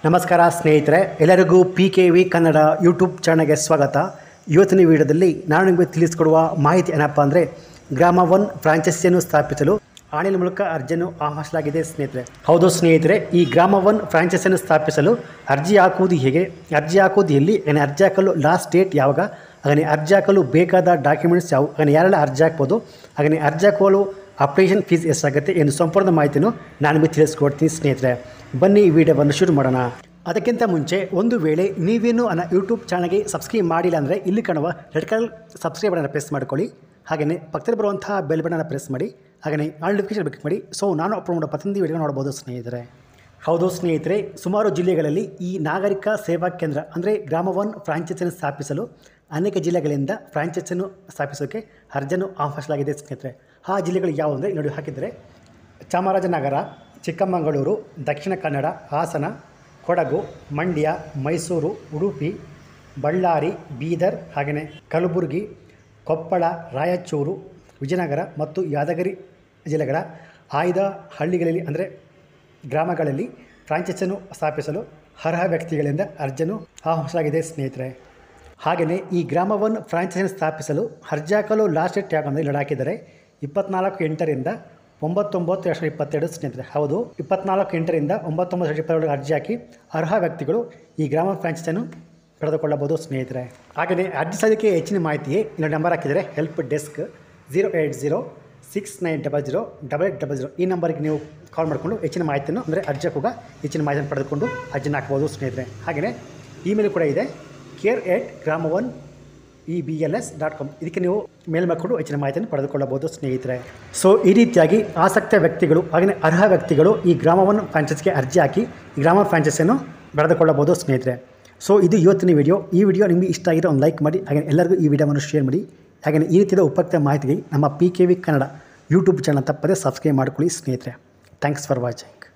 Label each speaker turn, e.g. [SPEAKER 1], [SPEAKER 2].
[SPEAKER 1] ನಮಸ್ಕಾರ ಸ್ನೇಹಿತರೆ ಎಲ್ಲರಿಗೂ P K V Kannada YouTube ಚಾನಲ್ಗೆ ಸ್ವಾಗತ ಇವತ್ತಿನ ವಿಡಿಯೋದಲ್ಲಿ ನಾನು ನಿಮಗೆ ತಿಳಿಸಿಕೊಡುವ ಮಾಹಿತಿ ಏನಪ್ಪ ಅಂದರೆ ಗ್ರಾಮ ಒನ್ ಫ್ರಾಂಚೈಸಿಯನ್ನು ಸ್ಥಾಪಿಸಲು ಆನ್ಲೈನ್ ಮೂಲಕ ಅರ್ಜಿಯನ್ನು ಆಹ್ವಾನಿಸಲಾಗಿದೆ ಸ್ನೇಹಿತರೆ ಹೌದು ಸ್ನೇಹಿತರೆ ಈ ಗ್ರಾಮ ಒನ್ ಫ್ರಾಂಚೈಸಿಯನ್ನು ಸ್ಥಾಪಿಸಲು ಅರ್ಜಿ ಹಾಕುವುದು ಹೇಗೆ ಅರ್ಜಿ ಹಾಕುವುದು ಎಲ್ಲಿ ಹಾಗೆ ಅರ್ಜಿ ಹಾಕಲು ಲಾಸ್ಟ್ ಡೇಟ್ ಯಾವಾಗ ಹಾಗೆ ಅರ್ಜಿ ಹಾಕಲು ಬೇಕಾದ ಡಾಕ್ಯುಮೆಂಟ್ಸ್ ಯಾವುವು ಹಾಗೆ ಯಾರೆಲ್ಲ ಅರ್ಜಿ ಹಾಕ್ಬೋದು ಹಾಗೆ ಅರ್ಜಿ ಹಾಕಲು ಅಪ್ಲಿಕೇಶನ್ ಫೀಸ್ ಎಷ್ಟಾಗುತ್ತೆ ಎಂದು ಸಂಪೂರ್ಣ ಮಾಹಿತಿಯನ್ನು ನಾನು ನಿಮಗೆ ತಿಳಿಸ್ಕೊಡ್ತೀನಿ ಸ್ನೇಹಿತರೆ ಬನ್ನಿ ಈ ವಿಡಿಯೋವನ್ನು ಶುರು ಮಾಡೋಣ ಅದಕ್ಕಿಂತ ಮುಂಚೆ ಒಂದು ವೇಳೆ ನೀವೇನು ನನ್ನ ಯೂಟ್ಯೂಬ್ ಚಾನಲ್ಗೆ ಸಬ್ಸ್ಕ್ರೈಬ್ ಮಾಡಿಲ್ಲ ಅಂದರೆ ಇಲ್ಲಿ ಕಾಣುವ red colour subscribe button press ಮಾಡ್ಕೊಳ್ಳಿ ಹಾಗೆಯೇ ಪಕ್ಕದಲ್ಲಿ ಬರುವಂತಹ ಬೆಲ್ ಬಟನ್ ಪ್ರೆಸ್ ಮಾಡಿ ಹಾಗೆಯೇ ಆಲ್ ನೋಟಿಫಿಕೇಶನ್ ಕ್ಲಿಕ್ ಮಾಡಿ ಸೊ ನಾನು ಅಪ್ಲೋಡ್ ಮಾಡೋ ಪ್ರತಿಯೊಂದು ವಿಡಿಯೋ ನೋಡ್ಬೋದು ಸ್ನೇಹಿತರೆ ಹೌದು ಸ್ನೇಹಿತರೆ ಸುಮಾರು ಜಿಲ್ಲೆಗಳಲ್ಲಿ ಈ ನಾಗರಿಕ ಸೇವಾ ಕೇಂದ್ರ ಅಂದರೆ ಗ್ರಾಮ ಒನ್ ಫ್ರಾಂಚೈಸಿಯನ್ನು ಸ್ಥಾಪಿಸಲು ಅನೇಕ ಜಿಲ್ಲೆಗಳಿಂದ ಫ್ರಾಂಚೈಸಿಯನ್ನು ಸ್ಥಾಪಿಸೋಕ್ಕೆ ಅರ್ಜಿಯನ್ನು ಆಹ್ವಾನಿಸಲಾಗಿದೆ ಸ್ನೇಹಿತರೆ ಆ ಜಿಲ್ಲೆಗಳು ಯಾವುವು ಅಂದರೆ ನೋಡಿ ಹಾಕಿದರೆ ಚಾಮರಾಜನಗರ ಚಿಕ್ಕಮಗಳೂರು ದಕ್ಷಿಣ ಕನ್ನಡ ಹಾಸನ ಕೊಡಗು ಮಂಡ್ಯ ಮೈಸೂರು ಉಡುಪಿ ಬಳ್ಳಾರಿ ಬೀದರ್ ಹಾಗೆಯೇ ಕಲಬುರಗಿ ಕೊಪ್ಪಳ ರಾಯಚೂರು ವಿಜಯನಗರ ಮತ್ತು ಯಾದಗಿರಿ ಜಿಲ್ಲೆಗಳ ಆಯ್ದ ಹಳ್ಳಿಗಳಲ್ಲಿ ಅಂದರೆ ಗ್ರಾಮಗಳಲ್ಲಿ ಫ್ರಾಂಚೈಸಿಯನ್ನು ಸ್ಥಾಪಿಸಲು ಅರ್ಹ ವ್ಯಕ್ತಿಗಳಿಂದ ಅರ್ಜಿಯನ್ನು ಆಹ್ವಾನಿಸಲಾಗಿದೆ ಸ್ನೇಹಿತರೆ ಹಾಗೆಯೇ ಈ ಗ್ರಾಮ ಒನ್ ಫ್ರಾಂಚೈಸಿಯನ್ನು ಸ್ಥಾಪಿಸಲು ಅರ್ಜಿ ಹಾಕಲು ಲಾಸ್ಟ್ ಡೇಟ್ ಯಾಕಂದರೆ ಇಲ್ಲಿ ಹಾಕಿದರೆ ಇಪ್ಪತ್ನಾಲ್ಕು ಎಂಟರಿಂದ ಒಂಬತ್ತೊಂಬತ್ತು ಎರಡು ಸಾವಿರದ ಇಪ್ಪತ್ತೆರಡು ಸ್ನೇಹಿತರೆ ಹೌದು ಇಪ್ಪತ್ನಾಲ್ಕು ಎಂಟರಿಂದ ಒಂಬತ್ತೊಂಬತ್ತು ಎರಡು ಸಾವಿರದ ಇಪ್ಪತ್ತೆರಡು ಅರ್ಜಿ ಹಾಕಿ ಅರ್ಹ ವ್ಯಕ್ತಿಗಳು ಈ ಗ್ರಾಮ ಫ್ರಾಂಚೈಸಿಯನ್ನು ಪಡೆದುಕೊಳ್ಳಬಹುದು ಸ್ನೇಹಿತರೆ ಹಾಗೆಯೇ ಅರ್ಜಿ ಸಲ್ಲಿಕೆ ಹೆಚ್ಚಿನ ಮಾಹಿತಿಗೆ ಇಲ್ಲಿ ನಂಬರ್ ಹಾಕಿದರೆ help desk zero eight zero six nine double zero double eight double zero ಈ ನಂಬರ್ಗೆ ನೀವು ಕಾಲ್ ಮಾಡಿಕೊಂಡು ಹೆಚ್ಚಿನ ಮಾಹಿತಿಯನ್ನು ಅಂದರೆ ಅರ್ಜಿ ಕೂಡ ಹೆಚ್ಚಿನ ಮಾಹಿತಿಯನ್ನು ಪಡೆದುಕೊಂಡು ಅರ್ಜಿನ ಹಾಕ್ಬೋದು ಸ್ನೇಹಿತರೆ ಹಾಗೆಯೇ ಇಮೇಲ್ ಕೂಡ ಇದೆ care at Grama one E B L S dot com ಇದಕ್ಕೆ ನೀವು ಮೇಲ್ ಮಾಡಿಕೊಂಡು ಹೆಚ್ಚಿನ ಮಾಹಿತಿಯನ್ನು ಪಡೆದುಕೊಳ್ಳಬಹುದು ಸ್ನೇಹಿತರೆ ಸೊ ಈ ರೀತಿಯಾಗಿ ಆಸಕ್ತ ವ್ಯಕ್ತಿಗಳು ಹಾಗೆಯೇ ಅರ್ಹ ವ್ಯಕ್ತಿಗಳು ಈ ಗ್ರಾಮ ಒನ್ ಫ್ರಾಂಚೈಸ್ಗೆ ಅರ್ಜಿ ಹಾಕಿ ಈ ಗ್ರಾಮ ಫ್ರಾಂಚೈಸಿಯನ್ನು ಪಡೆದುಕೊಳ್ಳಬಹುದು ಸ್ನೇಹಿತರೆ ಸೊ ಇದು ಇವತ್ತಿನ ವಿಡಿಯೋ ಈ ವಿಡಿಯೋ ನಿಮಗೆ ಇಷ್ಟ ಆಗಿರೋ ಒಂದು ಲೈಕ್ ಮಾಡಿ ಹಾಗೆ ಎಲ್ಲರಿಗೂ ಈ ವಿಡಿಯೋವನ್ನು ಶೇರ್ ಮಾಡಿ ಹಾಗೆಯೇ ಈ ರೀತಿಯ ಉಪಯುಕ್ತ ಮಾಹಿತಿಗೆ ನಮ್ಮ P K V Kannada YouTube channel ತಪ್ಪದೆ ಸಬ್ಸ್ಕ್ರೈಬ್ ಮಾಡಿಕೊಳ್ಳಿ ಸ್ನೇಹಿತರೆ ಥ್ಯಾಂಕ್ಸ್ ಫಾರ್ ವಾಚಿಂಗ್